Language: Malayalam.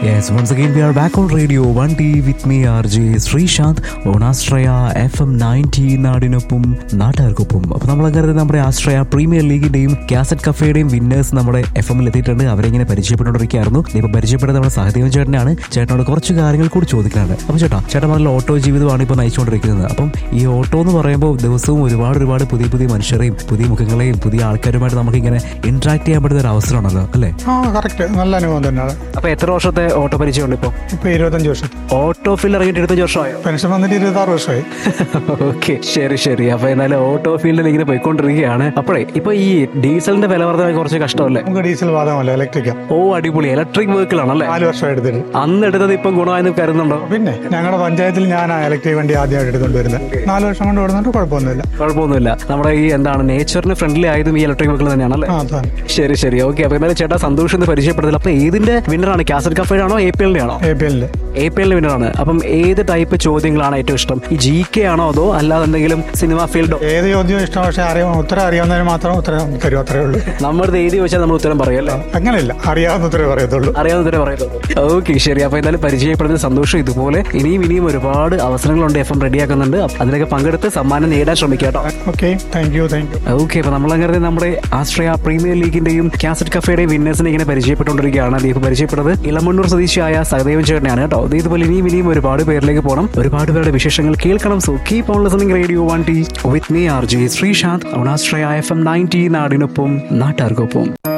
Yes, once again we are back on Radio 1D with me RJ Sreesanth on Ashraya F M ninety നാടിനൊപ്പം നാട്ടുകാർക്കൊപ്പം അപ്പോൾ നമ്മൾ അങ്ങനെ നമ്മുടെ ആശ്രയ പ്രീമിയർ ലീഗിന്റെയും കാസറ്റ് കഫേയുടെയും വിന്നേഴ്സ് നമ്മുടെ എഫ് എമ്മിൽ എത്തിയിട്ടുണ്ട് അവരെ ഇങ്ങനെ പരിചയപ്പെട്ടുകൊണ്ടിരിക്കുകയായിരുന്നു ഇപ്പൊ പരിചയപ്പെടുന്നത് നമ്മുടെ സഹദേവൻ ചേട്ടനാണ് ചേട്ടനോട് കുറച്ച് കാര്യങ്ങൾ കൂടി ചോദിക്കാനുണ്ട് അപ്പം ചേട്ടാ ചേട്ടൻ പറഞ്ഞ ഓട്ടോ ജീവിതമാണ് ഇപ്പോൾ നയിച്ചുകൊണ്ടിരിക്കുന്നത് അപ്പം ഈ ഓട്ടോ എന്ന് പറയുമ്പോൾ ദിവസവും ഒരുപാട് ഒരുപാട് പുതിയ പുതിയ മനുഷ്യരെയും പുതിയ മുഖങ്ങളെയും പുതിയ ആൾക്കാരുമായിട്ട് നമുക്ക് ഇങ്ങനെ ഇന്ററാക്ട് ചെയ്യാൻ പറ്റുന്ന ഒരു അവസരമാണല്ലോ അല്ലേ ആ കറക്റ്റ് നല്ല അനുഭവം തന്നെയാണ് അപ്പൊ എത്ര വർഷത്തെ ഓട്ടോ പരിചയമുണ്ട് ഇപ്പോൾ ഇപ്പൊ ഇരുപത്തഞ്ച് വർഷം ഓട്ടോ ഫീൽഡ് ഇറങ്ങിയിട്ട് ഇരുപത്തഞ്ച് വർഷമായോ പെൻഷൻ വന്നിട്ട് ഇരുപത്താറ് വർഷമായി ഓക്കെ ശരി ശരി അപ്പൊ എന്നാലും ഓട്ടോ ഫീൽഡിൽ ഇങ്ങനെ പോയിക്കൊണ്ടിരിക്കുകയാണ് അപ്പോഴേ ഇപ്പൊ ഈ ഡീസലിന്റെ വില വർദ്ധന കുറച്ച് കഷ്ടമല്ലേ നമുക്ക് ഡീസൽ ബാധകമല്ല ഇലക്ട്രിക്കാ ഓ അടിപൊളി ഇലക്ട്രിക് വെഹിക്കിൾ ആണല്ലേ നാല് വർഷം എടുത്തിട്ട് അന്ന് എടുത്തത് ഇപ്പം ഗുണമായെന്ന് കരുതുന്നുണ്ടോ പിന്നെ ഞങ്ങളുടെ പഞ്ചായത്തിൽ ഞാൻ ആ ഇലക്ട്രിക് വണ്ടി ആദ്യമായിട്ട് എടുത്തുകൊണ്ട് വരുന്നത് നാല് വർഷം കൊണ്ട് ഓടുന്നുണ്ട് കുഴപ്പമൊന്നുമില്ല കുഴപ്പമൊന്നുമില്ല നമ്മുടെ ഈ എന്താണ് നേച്ചറിന് ഫ്രണ്ട്ലി ആയതും ഈ ഇലക്ട്രിക് വെഹിക്കിൾ തന്നെയാണല്ലേ ആ അതാണ് ശരി ശരി ഓക്കെ അപ്പൊ എന്നാലും ചേട്ടാ സന്തോഷം എന്ന് പരിചയപ്പെടുത്തില്ല അപ്പൊ ഏതിന്റെ വിന്നറാണ് കാസറ്റ് കഫേയുടെ ആണോ എ പി എല്ലിന്റെ ആണോ എ പി എല്ലില് എ പി എല്ലിന്റെ വിന്നറാണ് അപ്പം ഏത് ടൈപ്പ് ചോദ്യങ്ങളാണ് ഏറ്റവും ഇഷ്ടം ഈ ജി കെ ആണോ അതോ അല്ലാതെ എന്തെങ്കിലും സിനിമ ഫീൽഡോ ഏത് ചോദ്യവും ഇഷ്ടം പക്ഷേ അറിയാം ഉത്തരം അറിയാവുന്നതിന് മാത്രം ഉത്തരം തരും അത്രേ ഉള്ളൂ നമ്മുടെ എഴുതി വെച്ചാൽ നമ്മൾ ഉത്തരം പറയല്ലേ അങ്ങനെയില്ല അറിയാവുന്ന ഉത്തരവേ പറയത്തുള്ളൂ അറിയാവുന്ന ഉത്തരം പറയുന്നത് ഓക്കെ ശരി അപ്പൊ എന്തായാലും പരിചയപ്പെടുന്ന സന്തോഷം ഇതുപോലെ ഇനിയും ഇനിയും ഒരുപാട് അവസരങ്ങളുണ്ട് എഫ് എം റെഡിയാക്കുന്നുണ്ട് അപ്പൊ അതിലൊക്കെ പങ്കെടുത്ത് സമ്മാനം നേടാൻ ശ്രമിക്കാം കേട്ടോ okay thank you thank you okay അപ്പൊ നമ്മളങ്ങനെ നമ്മുടെ ആശ്രയ പ്രീമിയർ ലീഗിന്റെയും കാസറ്റ് കഫേയുടെയും വിന്നേഴ്സിനെ ഇങ്ങനെ പരിചയപ്പെട്ടുകൊണ്ടിരിക്കുകയാണ് ദീപ് പരിചയപ്പെട്ടത് ഇളമണ്ണൂർ സ്വദേശിയായ സഹദേവൻ ചേട്ടനെയാണ് കേട്ടോ ദേ ഇതുപോലെ ഇനിയും ഇനിയും ഒരുപാട് പേരിലേക്ക് പോകണം ഒരുപാട് പേരുടെ വിശേഷങ്ങൾ കേൾക്കണം so keep on listening radio one T with me R J Sreeshanth on Ashraya F M ninety നാടിനൊപ്പം നാട്ടുകാർക്കൊപ്പം